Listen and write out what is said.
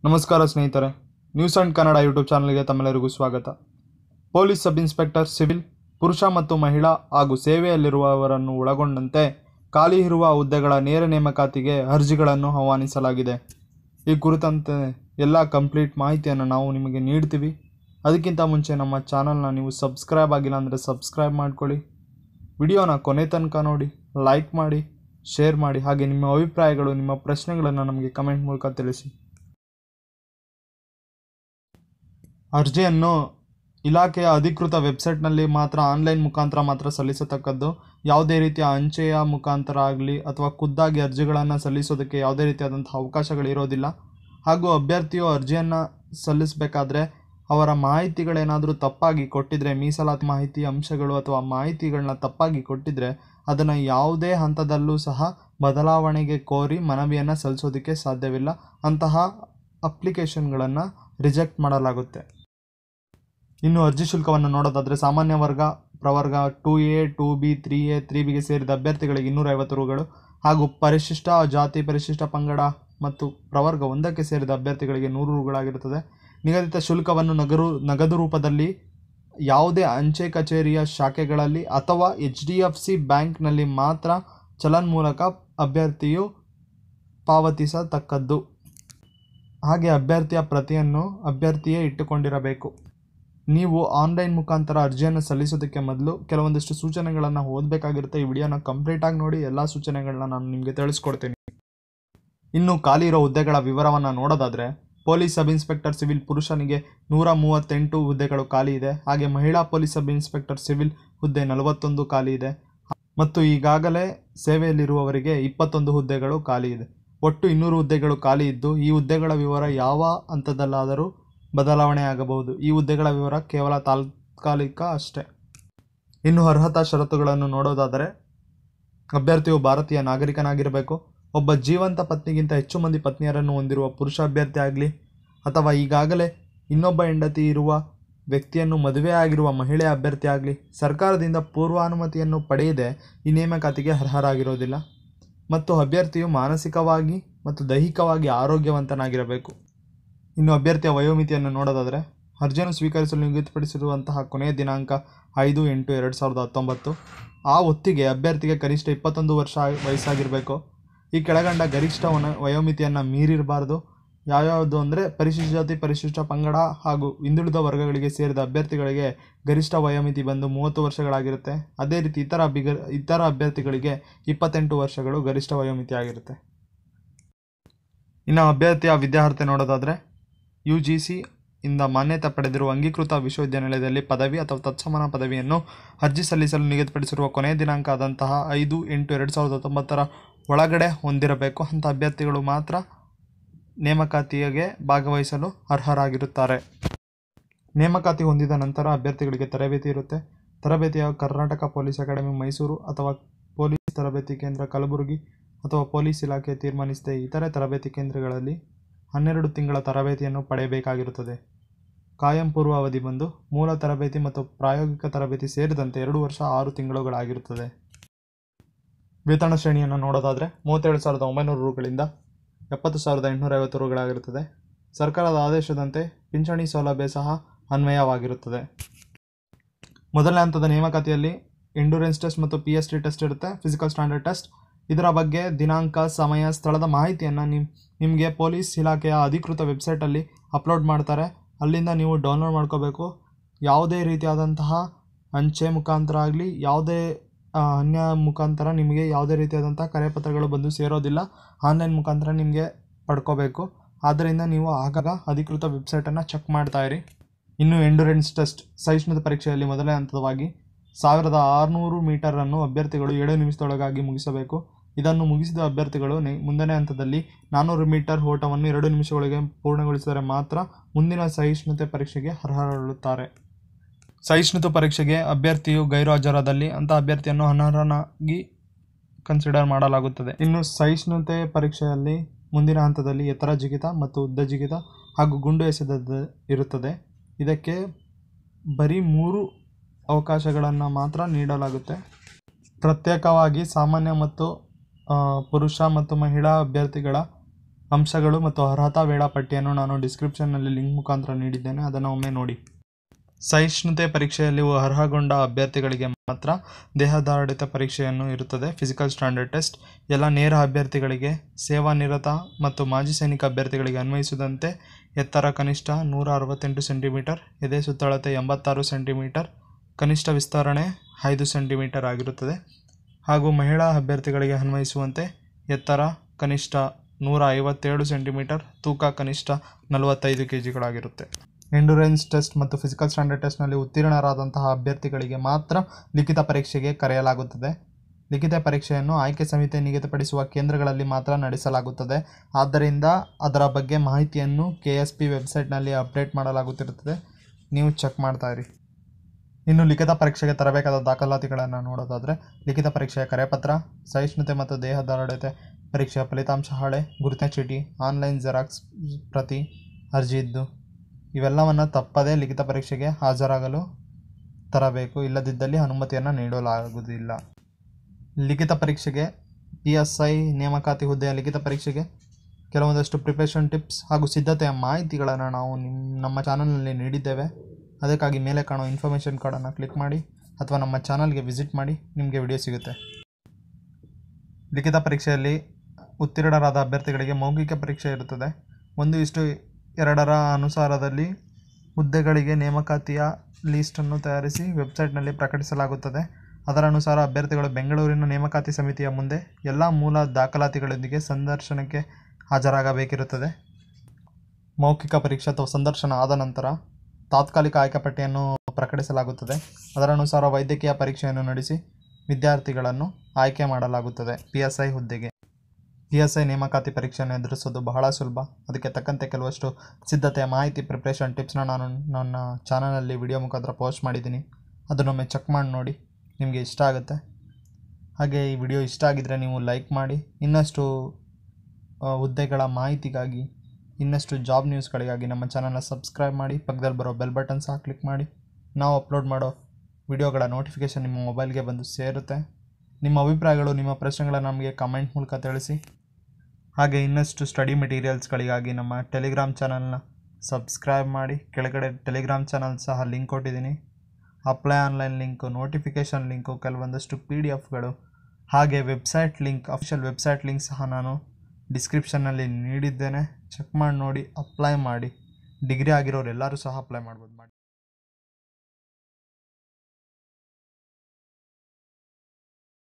ನಮಸ್ಕಾರ ಸ್ನೇಹಿತರೆ news and Kannada YouTube ಚಾನಲ್ಗೆ ತಮ್ಮೆಲ್ಲರಿಗೂ ಸ್ವಾಗತ ಪೊಲೀಸ್ ಸಬ್ ಇನ್ಸ್ಪೆಕ್ಟರ್ ಸಿವಿಲ್ ಪುರುಷ ಮತ್ತು ಮಹಿಳಾ ಹಾಗೂ ಸೇವೆಯಲ್ಲಿರುವವರನ್ನು ಒಳಗೊಂಡಂತೆ ಖಾಲಿ ಇರುವ ಹುದ್ದೆಗಳ ನೇರ ನೇಮಕಾತಿಗೆ ಅರ್ಜಿಗಳನ್ನು ಆಹ್ವಾನಿಸಲಾಗಿದೆ ಈ ಕುರಿತಂತೆ ಎಲ್ಲ ಕಂಪ್ಲೀಟ್ ಮಾಹಿತಿಯನ್ನು ನಾವು ನಿಮಗೆ ನೀಡ್ತೀವಿ ಅದಕ್ಕಿಂತ ಮುಂಚೆ ನಮ್ಮ ಚಾನಲ್ನ ನೀವು ಸಬ್ಸ್ಕ್ರೈಬ್ ಆಗಿಲ್ಲ ಅಂದರೆ ಸಬ್ಸ್ಕ್ರೈಬ್ ಮಾಡ್ಕೊಳ್ಳಿ ವಿಡಿಯೋನ ಕೊನೆ ತನಕ ನೋಡಿ ಲೈಕ್ ಮಾಡಿ ಶೇರ್ ಮಾಡಿ ಹಾಗೆ ನಿಮ್ಮ ಅಭಿಪ್ರಾಯಗಳು ನಿಮ್ಮ ಪ್ರಶ್ನೆಗಳನ್ನು ನಮಗೆ ಕಮೆಂಟ್ ಮೂಲಕ ತಿಳಿಸಿ ಅರ್ಜಿಯನ್ನು ಇಲಾಖೆಯ ಅಧಿಕೃತ ವೆಬ್ಸೈಟ್ನಲ್ಲಿ ಮಾತ್ರ ಆನ್ಲೈನ್ ಮುಖಾಂತರ ಮಾತ್ರ ಸಲ್ಲಿಸತಕ್ಕದ್ದು ಯಾವುದೇ ರೀತಿಯ ಅಂಚೆಯ ಮುಖಾಂತರ ಆಗಲಿ ಅಥವಾ ಖುದ್ದಾಗಿ ಅರ್ಜಿಗಳನ್ನು ಸಲ್ಲಿಸೋದಕ್ಕೆ ಯಾವುದೇ ರೀತಿಯಾದಂಥ ಅವಕಾಶಗಳಿರೋದಿಲ್ಲ ಹಾಗೂ ಅಭ್ಯರ್ಥಿಯು ಅರ್ಜಿಯನ್ನು ಸಲ್ಲಿಸಬೇಕಾದ್ರೆ ಅವರ ಮಾಹಿತಿಗಳೇನಾದರೂ ತಪ್ಪಾಗಿ ಕೊಟ್ಟಿದ್ರೆ ಮೀಸಲಾತಿ ಮಾಹಿತಿ ಅಂಶಗಳು ಅಥವಾ ಮಾಹಿತಿಗಳನ್ನ ತಪ್ಪಾಗಿ ಕೊಟ್ಟಿದ್ರೆ ಅದನ್ನು ಯಾವುದೇ ಹಂತದಲ್ಲೂ ಸಹ ಬದಲಾವಣೆಗೆ ಕೋರಿ ಮನವಿಯನ್ನು ಸಲ್ಲಿಸೋದಕ್ಕೆ ಸಾಧ್ಯವಿಲ್ಲ ಅಂತಹ ಅಪ್ಲಿಕೇಶನ್ಗಳನ್ನು ರಿಜೆಕ್ಟ್ ಮಾಡಲಾಗುತ್ತೆ ಇನ್ನು ಅರ್ಜಿ ಶುಲ್ಕವನ್ನು ನೋಡೋದಾದರೆ ಸಾಮಾನ್ಯ ವರ್ಗ ಪ್ರವರ್ಗ two A two B three A three ಬಿಗೆ ಸೇರಿದ ಅಭ್ಯರ್ಥಿಗಳಿಗೆ ಇನ್ನೂರೈವತ್ತು ರೂಗಳು ಹಾಗೂ ಪರಿಶಿಷ್ಟ ಜಾತಿ ಪರಿಶಿಷ್ಟ ಪಂಗಡ ಮತ್ತು ಪ್ರವರ್ಗ ಒಂದಕ್ಕೆ ಸೇರಿದ ಅಭ್ಯರ್ಥಿಗಳಿಗೆ ನೂರು ರೂಗಳಾಗಿರುತ್ತದೆ ನಿಗದಿತ ಶುಲ್ಕವನ್ನು ನಗರು ನಗದು ರೂಪದಲ್ಲಿ ಯಾವುದೇ ಅಂಚೆ ಕಚೇರಿಯ ಶಾಖೆಗಳಲ್ಲಿ ಅಥವಾ ಎಚ್ ಡಿ ಎಫ್ ಸಿ ಬ್ಯಾಂಕ್ನಲ್ಲಿ ಮಾತ್ರ ಚಲನ್ ಮೂಲಕ ಅಭ್ಯರ್ಥಿಯು ಪಾವತಿಸತಕ್ಕದ್ದು ಹಾಗೆ ಅಭ್ಯರ್ಥಿಯ ಪ್ರತಿಯನ್ನು ಅಭ್ಯರ್ಥಿಯೇ ಇಟ್ಟುಕೊಂಡಿರಬೇಕು ನೀವು ಆನ್ಲೈನ್ ಮುಖಾಂತರ ಅರ್ಜಿಯನ್ನು ಸಲ್ಲಿಸೋದಕ್ಕೆ ಮೊದಲು ಕೆಲವೊಂದಿಷ್ಟು ಸೂಚನೆಗಳನ್ನು ಓದಬೇಕಾಗಿರುತ್ತೆ ಈ ವಿಡಿಯೋನ ಕಂಪ್ಲೀಟಾಗಿ ನೋಡಿ ಎಲ್ಲ ಸೂಚನೆಗಳನ್ನ ನಾನು ನಿಮಗೆ ತಿಳಿಸ್ಕೊಡ್ತೀನಿ ಇನ್ನು ಖಾಲಿ ಇರೋ ಹುದ್ದೆಗಳ ವಿವರವನ್ನು ನೋಡೋದಾದರೆ ಪೊಲೀಸ್ ಸಬ್ ಇನ್ಸ್ಪೆಕ್ಟರ್ ಸಿವಿಲ್ ಪುರುಷನಿಗೆ ನೂರ ಮೂವತ್ತೆಂಟು ಹುದ್ದೆಗಳು ಖಾಲಿ ಇದೆ ಹಾಗೆ ಮಹಿಳಾ ಪೊಲೀಸ್ ಸಬ್ ಇನ್ಸ್ಪೆಕ್ಟರ್ ಸಿವಿಲ್ ಹುದ್ದೆ ನಲವತ್ತೊಂದು ಖಾಲಿ ಇದೆ ಮತ್ತು ಈಗಾಗಲೇ ಸೇವೆಯಲ್ಲಿರುವವರಿಗೆ ಇಪ್ಪತ್ತೊಂದು ಹುದ್ದೆಗಳು ಖಾಲಿ ಇದೆ ಒಟ್ಟು ಇನ್ನೂರು ಹುದ್ದೆಗಳು ಖಾಲಿ ಇದ್ದು ಈ ಹುದ್ದೆಗಳ ವಿವರ ಯಾವ ಹಂತದಲ್ಲಾದರೂ ಬದಲಾವಣೆ ಆಗಬಹುದು ಈ ಹುದ್ದೆಗಳ ವಿವರ ಕೇವಲ ತಾತ್ಕಾಲಿಕ ಅಷ್ಟೇ ಇನ್ನು ಅರ್ಹತಾ ಷರತ್ತುಗಳನ್ನು ನೋಡೋದಾದರೆ ಅಭ್ಯರ್ಥಿಯು ಭಾರತೀಯ ನಾಗರಿಕನಾಗಿರಬೇಕು ಒಬ್ಬ ಜೀವಂತ ಪತ್ನಿಗಿಂತ ಹೆಚ್ಚು ಮಂದಿ ಪತ್ನಿಯರನ್ನು ಹೊಂದಿರುವ ಪುರುಷ ಅಭ್ಯರ್ಥಿ ಆಗಲಿ ಅಥವಾ ಈಗಾಗಲೇ ಇನ್ನೊಬ್ಬ ಹೆಂಡತಿ ಇರುವ ವ್ಯಕ್ತಿಯನ್ನು ಮದುವೆ ಆಗಿರುವ ಮಹಿಳೆ ಅಭ್ಯರ್ಥಿ ಆಗಲಿ ಸರ್ಕಾರದಿಂದ ಪೂರ್ವಾನುಮತಿಯನ್ನು ಪಡೆಯದೆ ಈ ನೇಮಕಾತಿಗೆ ಅರ್ಹರಾಗಿರೋದಿಲ್ಲ ಮತ್ತು ಅಭ್ಯರ್ಥಿಯು ಮಾನಸಿಕವಾಗಿ ಮತ್ತು ದೈಹಿಕವಾಗಿ ಆರೋಗ್ಯವಂತನಾಗಿರಬೇಕು ಇನ್ನು ಅಭ್ಯರ್ಥಿಯ ವಯೋಮಿತಿಯನ್ನು ನೋಡೋದಾದರೆ ಅರ್ಜಿಯನ್ನು ಸ್ವೀಕರಿಸಲು ನಿಗದಿಪಡಿಸಿರುವಂತಹ ಕೊನೆಯ ದಿನಾಂಕ ಐದು ಎಂಟು ಎರಡು ಸಾವಿರದ ಹತ್ತೊಂಬತ್ತು ಆ ಹೊತ್ತಿಗೆ ಅಭ್ಯರ್ಥಿಗೆ ಕನಿಷ್ಠ ಇಪ್ಪತ್ತೊಂದು ವರ್ಷ ವಯಸ್ಸಾಗಿರಬೇಕು ಈ ಕೆಳಗಂಡ ಗರಿಷ್ಠ ವನ ವಯೋಮಿತಿಯನ್ನು ಮೀರಿರಬಾರ್ದು ಯಾವ್ಯಾವುದು ಅಂದರೆ ಪರಿಶಿಷ್ಟ ಜಾತಿ ಪರಿಶಿಷ್ಟ ಪಂಗಡ ಹಾಗೂ ಹಿಂದುಳಿದ ವರ್ಗಗಳಿಗೆ ಸೇರಿದ ಅಭ್ಯರ್ಥಿಗಳಿಗೆ ಗರಿಷ್ಠ ವಯೋಮಿತಿ ಬಂದು ಮೂವತ್ತು ವರ್ಷಗಳಾಗಿರುತ್ತೆ ಅದೇ ರೀತಿ ಇತರ ಅಭಿಗ ಇತರ ಅಭ್ಯರ್ಥಿಗಳಿಗೆ ಇಪ್ಪತ್ತೆಂಟು ವರ್ಷಗಳು ಗರಿಷ್ಠ ವಯೋಮಿತಿ ಆಗಿರುತ್ತೆ ಇನ್ನು ಅಭ್ಯರ್ಥಿಯ ವಿದ್ಯಾರ್ಹತೆ ನೋಡೋದಾದರೆ ಯು ಜಿ ಸಿ ಇಂದ ಮಾನ್ಯತೆ ಪಡೆದಿರುವ ಅಂಗೀಕೃತ ವಿಶ್ವವಿದ್ಯಾನಿಲಯದಲ್ಲಿ ಪದವಿ ಅಥವಾ ತತ್ಸಮಾನ ಪದವಿಯನ್ನು ಅರ್ಜಿ ಸಲ್ಲಿಸಲು ನಿಗದಿಪಡಿಸಿರುವ ಕೊನೆಯ ದಿನಾಂಕ ಆದಂತಹ ಐದು ಎಂಟು ಎರಡು ಸಾವಿರದ ಹತ್ತೊಂಬತ್ತರ ಒಳಗಡೆ ಹೊಂದಿರಬೇಕು ಅಂಥ ಅಭ್ಯರ್ಥಿಗಳು ಮಾತ್ರ ನೇಮಕಾತಿಗೆ ಭಾಗವಹಿಸಲು ಅರ್ಹರಾಗಿರುತ್ತಾರೆ ನೇಮಕಾತಿ ಹೊಂದಿದ ನಂತರ ಅಭ್ಯರ್ಥಿಗಳಿಗೆ ತರಬೇತಿ ಇರುತ್ತೆ ತರಬೇತಿಯ ಕರ್ನಾಟಕ ಪೊಲೀಸ್ ಅಕಾಡೆಮಿ ಮೈಸೂರು ಅಥವಾ ಪೊಲೀಸ್ ತರಬೇತಿ ಕೇಂದ್ರ ಕಲಬುರಗಿ ಅಥವಾ ಪೊಲೀಸ್ ಇಲಾಖೆ ತೀರ್ಮಾನಿಸಿದ ಇತರೆ ತರಬೇತಿ ಕೇಂದ್ರಗಳಲ್ಲಿ ಹನ್ನೆರಡು ತಿಂಗಳ ತರಬೇತಿಯನ್ನು ಪಡೆಯಬೇಕಾಗಿರುತ್ತದೆ ಕಾಯಂ ಪೂರ್ವ ಅವಧಿ ಬಂದು ಮೂಲ ತರಬೇತಿ ಮತ್ತು ಪ್ರಾಯೋಗಿಕ ತರಬೇತಿ ಸೇರಿದಂತೆ ಎರಡು ವರ್ಷ ಆರು ತಿಂಗಳುಗಳಾಗಿರುತ್ತದೆ ವೇತನ ಶ್ರೇಣಿಯನ್ನು ನೋಡೋದಾದರೆ ಮೂವತ್ತೇಳು ಸಾವಿರದ ಒಂಬೈನೂರು ರೂಗಳಿಂದ ಎಪ್ಪತ್ತು ಸಾವಿರದ ಎಂಟುನೂರ ಐವತ್ತು ರೂಗಳಾಗಿರುತ್ತದೆ ಸರ್ಕಾರದ ಆದೇಶದಂತೆ ಪಿಂಚಣಿ ಸೌಲಭ್ಯ ಸಹ ಅನ್ವಯವಾಗಿರುತ್ತದೆ ಮೊದಲನೇ ಹಂತದ ನೇಮಕಾತಿಯಲ್ಲಿ ಎಂಡೂರೆನ್ಸ್ ಟೆಸ್ಟ್ ಮತ್ತು ಪಿ ಎಸ್ ಟಿ ಟೆಸ್ಟ್ ಇರುತ್ತೆ ಫಿಸಿಕಲ್ ಸ್ಟ್ಯಾಂಡರ್ಡ್ ಟೆಸ್ಟ್ ಇದರ ಬಗ್ಗೆ ದಿನಾಂಕ ಸಮಯ ಸ್ಥಳದ ಮಾಹಿತಿಯನ್ನು ನಿಮ್ ನಿಮಗೆ ಪೊಲೀಸ್ ಇಲಾಖೆಯ ಅಧಿಕೃತ ವೆಬ್ಸೈಟಲ್ಲಿ ಅಪ್ಲೋಡ್ ಮಾಡ್ತಾರೆ ಅಲ್ಲಿಂದ ನೀವು ಡೌನ್ಲೋಡ್ ಮಾಡ್ಕೋಬೇಕು ಯಾವುದೇ ರೀತಿಯಾದಂತಹ ಅಂಚೆ ಮುಖಾಂತರ ಆಗಲಿ ಯಾವುದೇ ಆ, ಅನ್ಯ ಮುಖಾಂತರ ನಿಮಗೆ ಯಾವುದೇ ರೀತಿಯಾದಂಥ ಕರೆಪತ್ರಗಳು ಬಂದು ಸೇರೋದಿಲ್ಲ ಆನ್ಲೈನ್ ಮುಖಾಂತರ ನಿಮಗೆ ಪಡ್ಕೋಬೇಕು ಆದ್ದರಿಂದ ನೀವು ಆಗಾಗ ಅಧಿಕೃತ ವೆಬ್ಸೈಟನ್ನು ಚೆಕ್ ಮಾಡ್ತಾ ಇರಿ ಇನ್ನು ಎಂಡುರೆನ್ಸ್ ಟೆಸ್ಟ್ ಸಹಿಷ್ಣುತೆ ಪರೀಕ್ಷೆಯಲ್ಲಿ ಮೊದಲನೇ ಹಂತವಾಗಿ ಸಾವಿರದ ಆರುನೂರು ಮೀಟರನ್ನು ಅಭ್ಯರ್ಥಿಗಳು ಏಳು ನಿಮಿಷದೊಳಗಾಗಿ ಮುಗಿಸಬೇಕು ಇದನ್ನು ಮುಗಿಸಿದ ಅಭ್ಯರ್ಥಿಗಳು ನೆ ಮುಂದನೇ ಹಂತದಲ್ಲಿ ನಾನ್ನೂರು ಮೀಟರ್ ಓಟವನ್ನು ಎರಡು ನಿಮಿಷಗಳಿಗೆ ಪೂರ್ಣಗೊಳಿಸಿದರೆ ಮಾತ್ರ ಮುಂದಿನ ಸಹಿಷ್ಣುತೆ ಪರೀಕ್ಷೆಗೆ ಅರ್ಹರುತ್ತಾರೆ ಸಹಿಷ್ಣುತೆ ಪರೀಕ್ಷೆಗೆ ಅಭ್ಯರ್ಥಿಯು ಗೈರು ಹಾಜರಾದಲ್ಲಿ ಅಂಥ ಅಭ್ಯರ್ಥಿಯನ್ನು ಅನರ್ಹನಾಗಿ ಕನ್ಸಿಡರ್ ಮಾಡಲಾಗುತ್ತದೆ ಇನ್ನು ಸಹಿಷ್ಣುತೆ ಪರೀಕ್ಷೆಯಲ್ಲಿ ಮುಂದಿನ ಹಂತದಲ್ಲಿ ಎತ್ತರ ಜಿಗಿತ ಮತ್ತು ಉದ್ದ ಜಿಗಿತ ಹಾಗೂ ಗುಂಡು ಎಸೆದದ್ದು ಇರುತ್ತದೆ ಇದಕ್ಕೆ ಬರೀ ಮೂರು ಅವಕಾಶಗಳನ್ನು ಮಾತ್ರ ನೀಡಲಾಗುತ್ತೆ ಪ್ರತ್ಯೇಕವಾಗಿ ಸಾಮಾನ್ಯ ಮತ್ತು ಆ, ಪುರುಷ ಮತ್ತು ಮಹಿಳಾ ಅಭ್ಯರ್ಥಿಗಳ ಅಂಶಗಳು ಮತ್ತು ಅರ್ಹತಾ ವೇಳಾಪಟ್ಟಿಯನ್ನು ನಾನು ಡಿಸ್ಕ್ರಿಪ್ಷನ್ನಲ್ಲಿ ಲಿಂಕ್ ಮುಖಾಂತರ ನೀಡಿದ್ದೇನೆ ಅದನ್ನು ಒಮ್ಮೆ ನೋಡಿ ಸಹಿಷ್ಣುತೆ ಪರೀಕ್ಷೆಯಲ್ಲಿ ಅರ್ಹಗೊಂಡ ಅಭ್ಯರ್ಥಿಗಳಿಗೆ ಮಾತ್ರ ದೇಹದಾಢ್ಯತ ಪರೀಕ್ಷೆಯನ್ನು ಇರುತ್ತದೆ ಫಿಸಿಕಲ್ ಸ್ಟ್ಯಾಂಡರ್ಡ್ ಟೆಸ್ಟ್ ಎಲ್ಲ ನೇರ ಅಭ್ಯರ್ಥಿಗಳಿಗೆ ಸೇವಾನಿರತ ಮತ್ತು ಮಾಜಿ ಸೈನಿಕ ಅಭ್ಯರ್ಥಿಗಳಿಗೆ ಅನ್ವಯಿಸಿದಂತೆ ಎತ್ತರ ಕನಿಷ್ಠ ನೂರ ಅರವತ್ತೆಂಟು ಸೆಂಟಿಮೀಟರ್ ಎದೆ ಸುತ್ತಳತೆ ಎಂಬತ್ತಾರು ಸೆಂಟಿಮೀಟರ್ ಕನಿಷ್ಠ ವಿಸ್ತರಣೆ ಐದು ಸೆಂಟಿಮೀಟರ್ ಆಗಿರುತ್ತದೆ ಹಾಗೂ ಮಹಿಳಾ ಅಭ್ಯರ್ಥಿಗಳಿಗೆ ಅನ್ವಯಿಸುವಂತೆ ಎತ್ತರ ಕನಿಷ್ಠ ನೂರ ಐವತ್ತೇಳು ಸೆಂಟಿಮೀಟರ್ ತೂಕ ಕನಿಷ್ಠ ನಲವತ್ತೈದು ಕೆ ಜಿಗಳಾಗಿರುತ್ತೆ ಎಂಡುರೆನ್ಸ್ ಟೆಸ್ಟ್ ಮತ್ತು ಫಿಸಿಕಲ್ ಸ್ಟ್ಯಾಂಡರ್ಡ್ ಟೆಸ್ಟ್ನಲ್ಲಿ ಉತ್ತೀರ್ಣರಾದಂತಹ ಅಭ್ಯರ್ಥಿಗಳಿಗೆ ಮಾತ್ರ ಲಿಖಿತ ಪರೀಕ್ಷೆಗೆ ಕರೆಯಲಾಗುತ್ತದೆ ಲಿಖಿತ ಪರೀಕ್ಷೆಯನ್ನು ಆಯ್ಕೆ ಸಮಿತಿ ನಿಗದಿಪಡಿಸುವ ಕೇಂದ್ರಗಳಲ್ಲಿ ಮಾತ್ರ ನಡೆಸಲಾಗುತ್ತದೆ ಆದ್ದರಿಂದ ಅದರ ಬಗ್ಗೆ ಮಾಹಿತಿಯನ್ನು ಕೆ ಎಸ್ ಪಿ ವೆಬ್ಸೈಟ್ನಲ್ಲಿ ಅಪ್ಡೇಟ್ ಮಾಡಲಾಗುತ್ತಿರುತ್ತದೆ ನೀವು ಚೆಕ್ ಮಾಡ್ತಾ ಇರಿ ಇನ್ನು ಲಿಖಿತ ಪರೀಕ್ಷೆಗೆ ತರಬೇಕಾದ ದಾಖಲಾತಿಗಳನ್ನು ನೋಡೋದಾದರೆ ಲಿಖಿತ ಪರೀಕ್ಷೆಯ ಕರೆಪತ್ರ ಸಹಿಷ್ಣುತೆ ಮತ್ತು ದೇಹದಾಢ್ಯತೆ ಪರೀಕ್ಷೆಯ ಫಲಿತಾಂಶ ಹಾಳೆ ಗುರುತಿನ ಚೀಟಿ ಆನ್ಲೈನ್ ಜೆರಾಕ್ಸ್ ಪ್ರತಿ ಅರ್ಜಿ ಇದ್ದು ಇವೆಲ್ಲವನ್ನು ತಪ್ಪದೇ ಲಿಖಿತ ಪರೀಕ್ಷೆಗೆ ಹಾಜರಾಗಲು ತರಬೇಕು ಇಲ್ಲದಿದ್ದಲ್ಲಿ ಅನುಮತಿಯನ್ನು ನೀಡಲಾಗುವುದಿಲ್ಲ ಲಿಖಿತ ಪರೀಕ್ಷೆಗೆ ಪಿ ಎಸ್ ಐ ನೇಮಕಾತಿ ಹುದ್ದೆಯ ಲಿಖಿತ ಪರೀಕ್ಷೆಗೆ ಕೆಲವೊಂದಷ್ಟು ಪ್ರಿಪ್ರೇಷನ್ ಟಿಪ್ಸ್ ಹಾಗೂ ಸಿದ್ಧತೆಯ ಮಾಹಿತಿಗಳನ್ನು ನಾವು ನಿಮ್ಮ ನಮ್ಮ ಚಾನಲ್ನಲ್ಲಿ ನೀಡಿದ್ದೇವೆ ಅದಕ್ಕಾಗಿ ಮೇಲೆ ಕಾಣೋ ಇನ್ಫಾರ್ಮೇಷನ್ ಕಾರ್ಡನ್ನು ಕ್ಲಿಕ್ ಮಾಡಿ ಅಥವಾ ನಮ್ಮ ಚಾನಲ್ಗೆ ವಿಸಿಟ್ ಮಾಡಿ ನಿಮಗೆ ವಿಡಿಯೋ ಸಿಗುತ್ತೆ ಲಿಖಿತ ಪರೀಕ್ಷೆಯಲ್ಲಿ ಉತ್ತೀರ್ಣರಾದ ಅಭ್ಯರ್ಥಿಗಳಿಗೆ ಮೌಖಿಕ ಪರೀಕ್ಷೆ ಇರುತ್ತದೆ ಒಂದು ಇಷ್ಟು ಎರಡರ ಅನುಸಾರದಲ್ಲಿ ಹುದ್ದೆಗಳಿಗೆ ನೇಮಕಾತಿಯ ಲೀಸ್ಟನ್ನು ತಯಾರಿಸಿ ವೆಬ್ಸೈಟ್ನಲ್ಲಿ ಪ್ರಕಟಿಸಲಾಗುತ್ತದೆ ಅದರ ಅನುಸಾರ ಅಭ್ಯರ್ಥಿಗಳು ಬೆಂಗಳೂರಿನ ನೇಮಕಾತಿ ಸಮಿತಿಯ ಮುಂದೆ ಎಲ್ಲ ಮೂಲ ದಾಖಲಾತಿಗಳೊಂದಿಗೆ ಸಂದರ್ಶನಕ್ಕೆ ಹಾಜರಾಗಬೇಕಿರುತ್ತದೆ ಮೌಖಿಕ ಪರೀಕ್ಷೆ ಅಥವಾ ಸಂದರ್ಶನ ಆದ ನಂತರ ತಾತ್ಕಾಲಿಕ ಆಯ್ಕೆ ಪಟ್ಟಿಯನ್ನು ಪ್ರಕಟಿಸಲಾಗುತ್ತದೆ ಅದರ ಅನುಸಾರ ವೈದ್ಯಕೀಯ ಪರೀಕ್ಷೆಯನ್ನು ನಡೆಸಿ ವಿದ್ಯಾರ್ಥಿಗಳನ್ನು ಆಯ್ಕೆ ಮಾಡಲಾಗುತ್ತದೆ ಪಿ ಎಸ್ ಐ ಹುದ್ದೆಗೆ ಪಿ ಎಸ್ ಐ ನೇಮಕಾತಿ ಪರೀಕ್ಷೆಯನ್ನು ಎದುರಿಸೋದು ಬಹಳ ಸುಲಭ ಅದಕ್ಕೆ ತಕ್ಕಂತೆ ಕೆಲವಷ್ಟು ಸಿದ್ಧತೆಯ ಮಾಹಿತಿ ಪ್ರಿಪ್ರೇಷನ್ ಟಿಪ್ಸ್ನ ನಾನು ನನ್ನ ಚಾನಲಲ್ಲಿ ವಿಡಿಯೋ ಮುಖಾಂತರ ಪೋಸ್ಟ್ ಮಾಡಿದ್ದೀನಿ ಅದನ್ನೊಮ್ಮೆ ಚೆಕ್ ಮಾಡಿ ನೋಡಿ ನಿಮಗೆ ಇಷ್ಟ ಆಗುತ್ತೆ ಹಾಗೆ ಈ ವಿಡಿಯೋ ಇಷ್ಟ ಆಗಿದ್ದರೆ ನೀವು ಲೈಕ್ ಮಾಡಿ ಇನ್ನಷ್ಟು ಆ, ಹುದ್ದೆಗಳ ಮಾಹಿತಿಗಾಗಿ ಇನ್ನಷ್ಟು ಜಾಬ್ ನ್ಯೂಸ್ಗಳಿಗಾಗಿ ನಮ್ಮ ಚಾನಲ್ನ ಸಬ್ಸ್ಕ್ರೈಬ್ ಮಾಡಿ ಪಕ್ಕದಲ್ಲಿ ಬರೋ ಬೆಲ್ ಬಟನ್ ಸಹ ಕ್ಲಿಕ್ ಮಾಡಿ ನಾವು ಅಪ್ಲೋಡ್ ಮಾಡೋ ವಿಡಿಯೋಗಳ ನೋಟಿಫಿಕೇಷನ್ ನಿಮ್ಮ ಮೊಬೈಲ್ಗೆ ಬಂದು ಸೇರುತ್ತೆ ನಿಮ್ಮ ಅಭಿಪ್ರಾಯಗಳು ನಿಮ್ಮ ಪ್ರಶ್ನೆಗಳನ್ನು ನಮಗೆ ಕಮೆಂಟ್ ಮೂಲಕ ತಿಳಿಸಿ ಹಾಗೆ ಇನ್ನಷ್ಟು ಸ್ಟಡಿ ಮೆಟೀರಿಯಲ್ಸ್ಗಳಿಗಾಗಿ ನಮ್ಮ ಟೆಲಿಗ್ರಾಮ್ ಚಾನಲ್ನ ಸಬ್ಸ್ಕ್ರೈಬ್ ಮಾಡಿ ಕೆಳಗಡೆ ಟೆಲಿಗ್ರಾಮ್ ಚಾನಲ್ ಸಹ ಲಿಂಕ್ ಕೊಟ್ಟಿದ್ದೀನಿ apply online link notification link ಕೆಲವೊಂದಷ್ಟು ಪಿ ಡಿ ಎಫ್ಗಳು ಹಾಗೆ website link official website link ಸಹ ನಾನು ಡಿಸ್ಕ್ರಿಪ್ಷನ್ನಲ್ಲಿ ನೀಡಿದ್ದೇನೆ ಚೆಕ್ ಮಾಡಿ ನೋಡಿ ಅಪ್ಲೈ ಮಾಡಿ ಡಿಗ್ರಿ ಆಗಿರೋರು ಎಲ್ಲರೂ ಸಹ ಅಪ್ಲೈ ಮಾಡ್ಬೋದು ಮಾಡಿ